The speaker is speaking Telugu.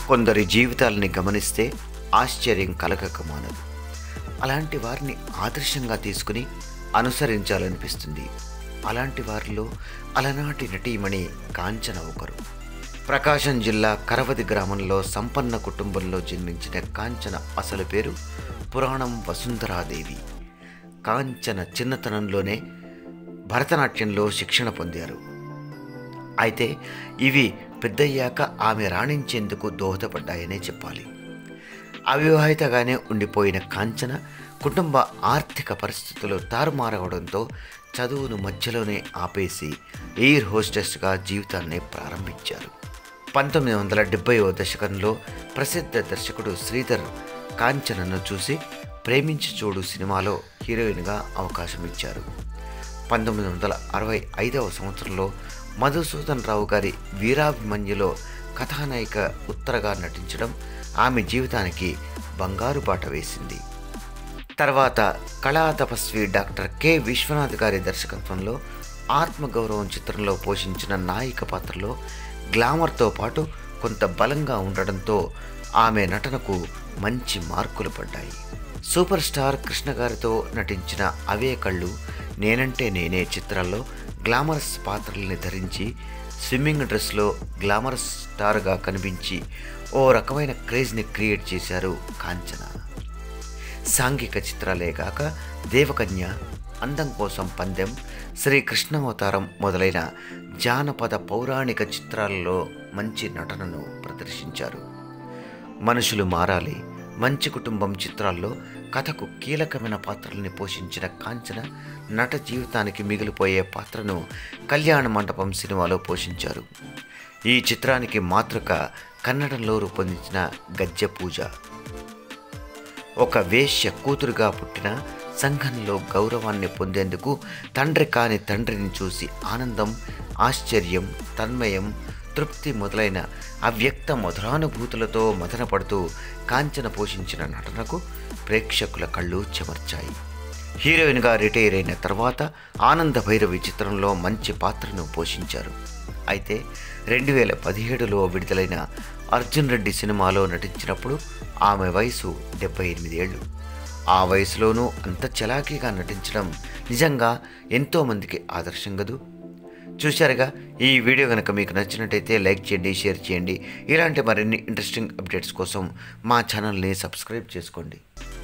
కొందరి జీవితాలని గమనిస్తే ఆశ్చర్యం కలగక మానదు అలాంటి వారిని ఆదర్శంగా తీసుకుని అనుసరించాలనిపిస్తుంది అలాంటి వారిలో అలనాటి నటీమణి కాంచన ఒకరు ప్రకాశం జిల్లా కరవది గ్రామంలో సంపన్న కుటుంబంలో జన్మించిన కాంచన అసలు పేరు పురాణం వసుంధరాదేవి కాంచన చిన్నతనంలోనే భరతనాట్యంలో శిక్షణ పొందారు అయితే ఇవి పెద్దయ్యాక ఆమె రాణించేందుకు దోహదపడ్డాయనే చెప్పాలి అవివాహితగానే ఉండిపోయిన కాంచన కుటుంబ ఆర్థిక పరిస్థితులు తారుమారవడంతో చదువును మధ్యలోనే ఆపేసి ఎయిర్ హోస్టెస్గా జీవితాన్ని ప్రారంభించారు పంతొమ్మిది వందల డెబ్బైవ దశకంలో ప్రసిద్ధ దర్శకుడు శ్రీధర్ కాంచనను చూసి ప్రేమించి చూడు సినిమాలో హీరోయిన్గా అవకాశం ఇచ్చారు పంతొమ్మిది వందల అరవై ఐదవ సంవత్సరంలో మధుసూదన్ రావు గారి వీరాభిమన్యులో కథానాయిక ఉత్తరగా నటించడం ఆమె జీవితానికి బంగారు బాట వేసింది తర్వాత కళా తపస్వి డాక్టర్ కె విశ్వనాథ్ గారి దర్శకత్వంలో ఆత్మగౌరవం చిత్రంలో పోషించిన నాయిక పాత్రలో గ్లామర్తో పాటు కొంత బలంగా ఉండడంతో ఆమె నటనకు మంచి మార్కులు పడ్డాయి సూపర్ స్టార్ కృష్ణ గారితో నటించిన అవే కళ్ళు నేనంటే నేనే చిత్రాల్లో గ్లామరస్ పాత్రల్ని ధరించి స్విమ్మింగ్ డ్రెస్లో గ్లామరస్ స్టార్గా కనిపించి ఓ రకమైన క్రేజ్ని క్రియేట్ చేశారు కాంచన సాంఘిక చిత్రాలే కాక దేవకన్య అందం కోసం పందెం శ్రీ కృష్ణావతారం మొదలైన జానపద పౌరాణిక చిత్రాలలో మంచి నటనను ప్రదర్శించారు మనుషులు మారాలి మంచి కుటుంబం చిత్రాల్లో కథకు కీలకమైన పాత్రల్ని పోషించిన కాంచన నట జీవితానికి మిగిలిపోయే పాత్రను కళ్యాణ మండపం సినిమాలో పోషించారు ఈ చిత్రానికి మాతృక కన్నడంలో రూపొందించిన గజ్జె పూజ ఒక వేశ్య కూతురుగా పుట్టిన సంఘంలో గౌరవాన్ని పొందేందుకు తండ్రి కాని తండ్రిని చూసి ఆనందం ఆశ్చర్యం తన్మయం తృప్తి మొదలైన అవ్యక్త మధురానుభూతులతో మదనపడుతూ కాంచన పోషించిన నటనకు ప్రేక్షకుల కళ్ళు చెమర్చాయి హీరోయిన్గా రిటైర్ అయిన తర్వాత ఆనంద భైరవి చిత్రంలో మంచి పాత్రను పోషించారు అయితే రెండు వేల పదిహేడులో విడుదలైన అర్జున్ రెడ్డి సినిమాలో నటించినప్పుడు ఆమె వయసు డెబ్బై ఎనిమిది ఏళ్ళు ఆ వయసులోనూ అంత చలాకీగా నటించడం నిజంగా ఎంతోమందికి ఆదర్శం కదూ చూశారుగా ఈ వీడియో కనుక మీకు నచ్చినట్టయితే లైక్ చేయండి షేర్ చేయండి ఇలాంటి మరిన్ని ఇంట్రెస్టింగ్ అప్డేట్స్ కోసం మా ఛానల్ని సబ్స్క్రైబ్ చేసుకోండి